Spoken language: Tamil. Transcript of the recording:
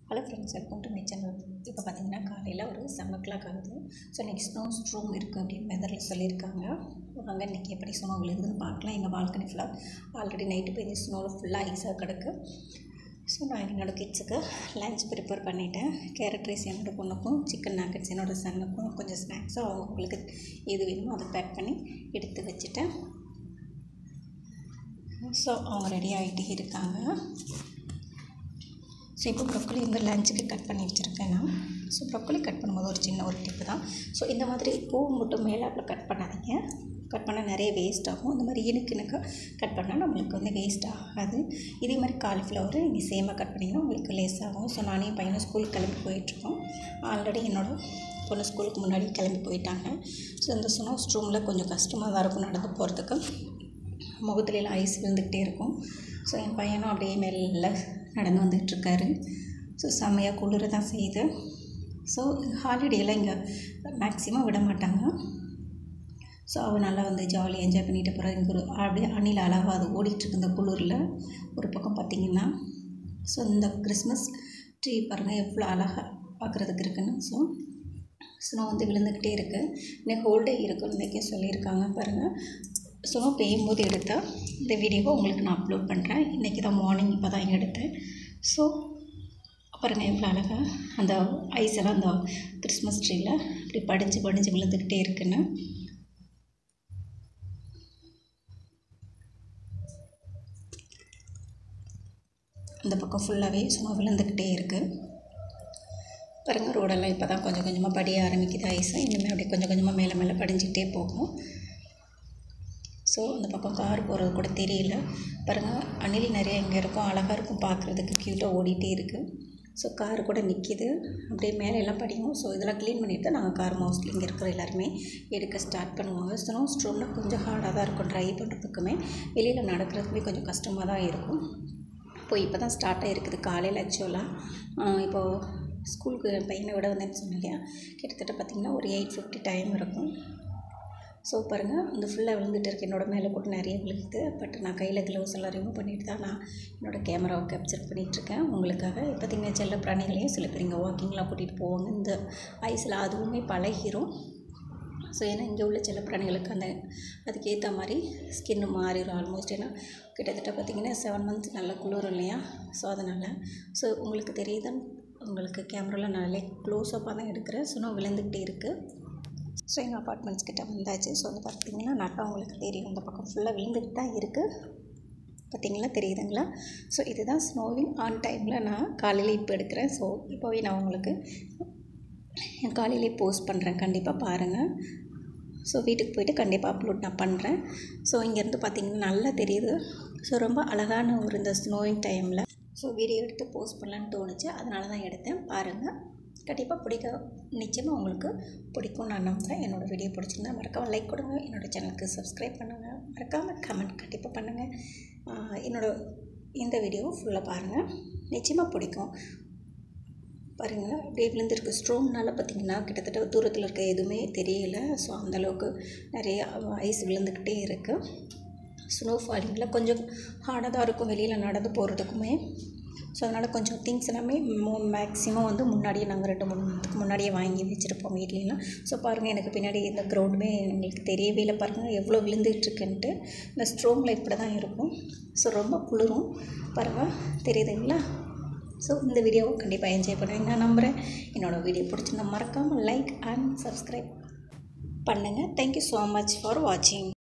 hello friends welcome to my channel இப்போ பார்த்தீங்கன்னா காலையில் ஒரு செவன் ஓ கிளாக் ஆகுது ஸோ இன்றைக்கி ஸ்னோ ஸ்ட்ரூம் இருக்குது அப்படின்னு வெதரில் சொல்லியிருக்காங்க வாங்க இன்றைக்கி எப்படி ஸ்னோ விழுகுதுன்னு பார்க்கலாம் எங்கள் பால்கனி ஃபுல்லாக ஆல்ரெடி நைட்டு போய் ஸ்னோவில் ஃபுல்லாக ஐஸாக கிடக்கு ஸோ நான் என்னோடய கிட்ஸுக்கு லஞ்ச் ப்ரிப்பேர் பண்ணிட்டேன் கேரட் ரைஸ் என்னோடய பொண்ணுக்கும் சிக்கன் நாக்கெட்ஸ் என்னோடய சன்னுக்கும் கொஞ்சம் ஸ்நாக்ஸும் அவங்களுக்கு எது வேணுமோ அதை பேக் பண்ணி எடுத்து வச்சுட்டேன் ஸோ அவங்க ரெடி ஆகிட்டே இருக்காங்க ஸோ இப்போ ப்ரொக்கோலி இந்த லஞ்சுக்கு கட் பண்ணி வச்சுருக்கேன் நான் ஸோ ப்ரொக்கோலி கட் பண்ணும்போது ஒரு சின்ன ஒரு டிப்பு தான் ஸோ இந்த மாதிரி பூ மட்டும் மேலாப்பில் கட் பண்ணாதீங்க கட் பண்ணால் நிறைய வேஸ்ட் ஆகும் இந்த மாதிரி இனுக்கு இனுக்கு கட் பண்ணால் நம்மளுக்கு வந்து வேஸ்ட் ஆகாது இதே மாதிரி காலிஃப்ளவர் நீங்கள் சேமாக கட் பண்ணிங்கன்னா உங்களுக்கு லேஸ் ஆகும் ஸோ நானே என் பையனும் ஸ்கூலுக்கு கிளம்பி போயிட்டுருக்கோம் ஆல்ரெடி என்னோடய பொண்ணு ஸ்கூலுக்கு முன்னாடி கிளம்பி போயிட்டாங்க ஸோ இந்த ஸ்னோ ஸ்ட்ரூமில் கொஞ்சம் கஷ்டமாக தான் இருக்கும் நடந்து போகிறதுக்கு முகத்துலலாம் ஐஸ் விழுந்துக்கிட்டே இருக்கும் ஸோ என் பையனும் அப்படியே மெல்ல நடந்து வந்துகிட்ருக்காரு ஸோ செம்மையாக குளிர தான் செய்யுது ஸோ ஹாலிடேலாம் இங்கே மேக்ஸிமம் விட மாட்டாங்க ஸோ அவள் நல்லா வந்து ஜாலியாக என்ஜாய் பண்ணிட்டு போகிறா இங்கே ஒரு அப்படியே அணில் அழகாக அது ஓடிட்டுருக்கு இந்த குளிரில் ஒரு பக்கம் பார்த்திங்கன்னா ஸோ இந்த கிறிஸ்மஸ் ட்ரீ பாருங்கள் எவ்வளோ அழகாக பார்க்குறதுக்கு இருக்குன்னு ஸோ ஸ்னோ வந்து விழுந்துக்கிட்டே இருக்குது இன்னைக்கு ஹோல்டே இருக்குன்னு இன்றைக்கி சொல்லியிருக்காங்க பாருங்கள் ஸோ பெய்யும்போது எடுத்தால் இந்த வீடியோவை உங்களுக்கு நான் அப்லோட் பண்ணுறேன் இன்றைக்கி தான் மார்னிங் இப்போ தான் எடுத்தேன் ஸோ பாருங்கள் எவ்வளோ அழகாக அந்த ஐஸ் எல்லாம் அந்த கிறிஸ்மஸ் ட்ரீயில் இப்படி படிஞ்சு படிஞ்சு விழுந்துக்கிட்டே இருக்குன்னு இந்த பக்கம் ஃபுல்லாகவே சும்மா விழுந்துக்கிட்டே இருக்குது பாருங்கள் ரோடெல்லாம் இப்போ தான் கொஞ்சம் கொஞ்சமாக படிய ஆரம்பிக்குது ஐஸு இனிமேல் அப்படியே கொஞ்சம் கொஞ்சமாக மேலே மேலே படிஞ்சிக்கிட்டே போகும் ஸோ அந்த பக்கம் கார் போகிறது கூட தெரியல பாருங்கள் அணில் நிறைய இங்கே இருக்கும் அழகாக இருக்கும் பார்க்குறதுக்கு க்யூட்டாக ஓடிட்டே இருக்குது ஸோ கார் கூட நிற்கிது அப்படியே மேலே எல்லாம் படியும் ஸோ இதெல்லாம் க்ளீன் பண்ணிவிட்டு தான் நாங்கள் கார் மோஸ்ட்லி இங்கே இருக்கிற எல்லாருமே எடுக்க ஸ்டார்ட் பண்ணுவாங்க ஸ்னோ ஸ்ட்ரோம்னால் கொஞ்சம் ஹார்டாக தான் இருக்கும் ட்ரை பண்ணுறதுக்குமே வெளியில் நடக்கிறதுக்குமே கொஞ்சம் கஷ்டமாக தான் இருக்கும் இப்போ இப்போ தான் ஸ்டார்ட் ஆகிருக்குது காலையில் ஆக்சுவலாக இப்போது ஸ்கூலுக்கு என் பையனை விட வந்தேன்னு சொன்னேன் இல்லையா கிட்டத்தட்ட பார்த்திங்கன்னா ஒரு எயிட் ஃபிஃப்டி டைம் இருக்கும் ஸோ பாருங்கள் இந்த ஃபுல்லாக விழுந்துட்டு இருக்கு என்னோடய மேலே கூட நிறைய விழுகுது பட் நான் கையில் க்ளவுஸ் எல்லாம் ரிமூவ் பண்ணிட்டு தான் நான் என்னோடய கேமராவை கேப்சர் பண்ணிகிட்ருக்கேன் உங்களுக்காக இப்போத்திங்க செல்ல பிராணிகளையும் சில பேர் இங்கே வாக்கிங்லாம் கூட்டிகிட்டு போவாங்க இந்த ஐஸில் அதுவுமே பழகிரும் ஸோ ஏன்னா இங்கே உள்ள செல்ல பிராணிகளுக்கு அந்த அதுக்கேற்ற மாதிரி ஸ்கின்னு மாறிடும் ஆல்மோஸ்ட் ஏன்னா கிட்டத்தட்ட பார்த்திங்கன்னா செவன் மந்த்ஸ் நல்லா குளிரும் இல்லையா ஸோ அதனால் ஸோ உங்களுக்கு தெரியுதுன்னு உங்களுக்கு கேமராவில் நாளே க்ளோஸ்அப்பாக தான் எடுக்கிறேன் ஸோ நான் விழுந்துக்கிட்டே இருக்குது ஸோ எங்கள் அப்பார்ட்மெண்ட்ஸ் கிட்டே வந்தாச்சு ஸோ வந்து பார்த்திங்கன்னா நல்லா உங்களுக்கு தெரியும் இந்த பக்கம் ஃபுல்லாக விழுந்துட்டு தான் இருக்குது பார்த்திங்களா தெரியுதுங்களா ஸோ இதுதான் ஸ்னோவிங் ஆன் டைமில் நான் காலையில் இப்போ எடுக்கிறேன் ஸோ இப்போவே நான் உங்களுக்கு என் காலையிலே போஸ்ட் பண்ணுறேன் கண்டிப்பாக பாருங்கள் ஸோ வீட்டுக்கு போயிட்டு கண்டிப்பாக அப்லோட் நான் பண்ணுறேன் ஸோ இங்கேருந்து பார்த்திங்கன்னா நல்லா தெரியுது ஸோ ரொம்ப அழகான ஒரு இந்த ஸ்னோவிங் டைமில் ஸோ வீடியோ எடுத்து போஸ்ட் பண்ணலான்னு தோணுச்சு அதனால தான் எடுத்தேன் பாருங்கள் கண்டிப்பாக பிடிக்க நிச்சயமாக உங்களுக்கு பிடிக்கும் நான் நம்புகிறேன் என்னோடய வீடியோ பிடிச்சிருந்தா மறக்காமல் லைக் கொடுங்க என்னோடய சேனலுக்கு சப்ஸ்கிரைப் பண்ணுங்கள் மறக்காமல் கமெண்ட் கண்டிப்பாக பண்ணுங்கள் என்னோடய இந்த வீடியோவை ஃபுல்லாக பாருங்கள் நிச்சயமாக பிடிக்கும் பாருங்கள் அப்படியே விழுந்திருக்கு ஸ்ட்ரோம்னால பார்த்திங்கன்னா கிட்டத்தட்ட தூரத்தில் இருக்க எதுவுமே தெரியல ஸோ அந்தளவுக்கு நிறைய ஐஸ் விழுந்துக்கிட்டே இருக்குது ஸ்னோ ஃபாலிங்கில் கொஞ்சம் ஹார்டாக தான் இருக்கும் வெளியில் நடந்து போகிறதுக்குமே ஸோ அதனால் கொஞ்சம் திங்ஸ் எல்லாமே மேக்ஸிமம் வந்து முன்னாடியே நாங்கள் ரெண்டு மூணு மந்த்துக்கு முன்னாடியே வாங்கி வச்சுருப்போம் வீட்லலாம் ஸோ பாருங்கள் எனக்கு பின்னாடி இந்த க்ரௌண்டுமே எங்களுக்கு தெரியவே இல்லை பாருங்கள் எவ்வளோ விழுந்துட்டுருக்குன்ட்டு இந்த ஸ்ட்ரோமில் இப்படி தான் இருக்கும் ஸோ ரொம்ப குளிரும் பாருங்கள் தெரியுதுங்களா ஸோ இந்த வீடியோவை கண்டிப்பாக என்ஜாய் பண்ணுவேன் நான் நம்புகிறேன் என்னோடய வீடியோ பிடிச்சிருந்தா மறக்காமல் லைக் அண்ட் சப்ஸ்கிரைப் பண்ணுங்கள் தேங்க்யூ ஸோ மச் ஃபார் வாட்சிங்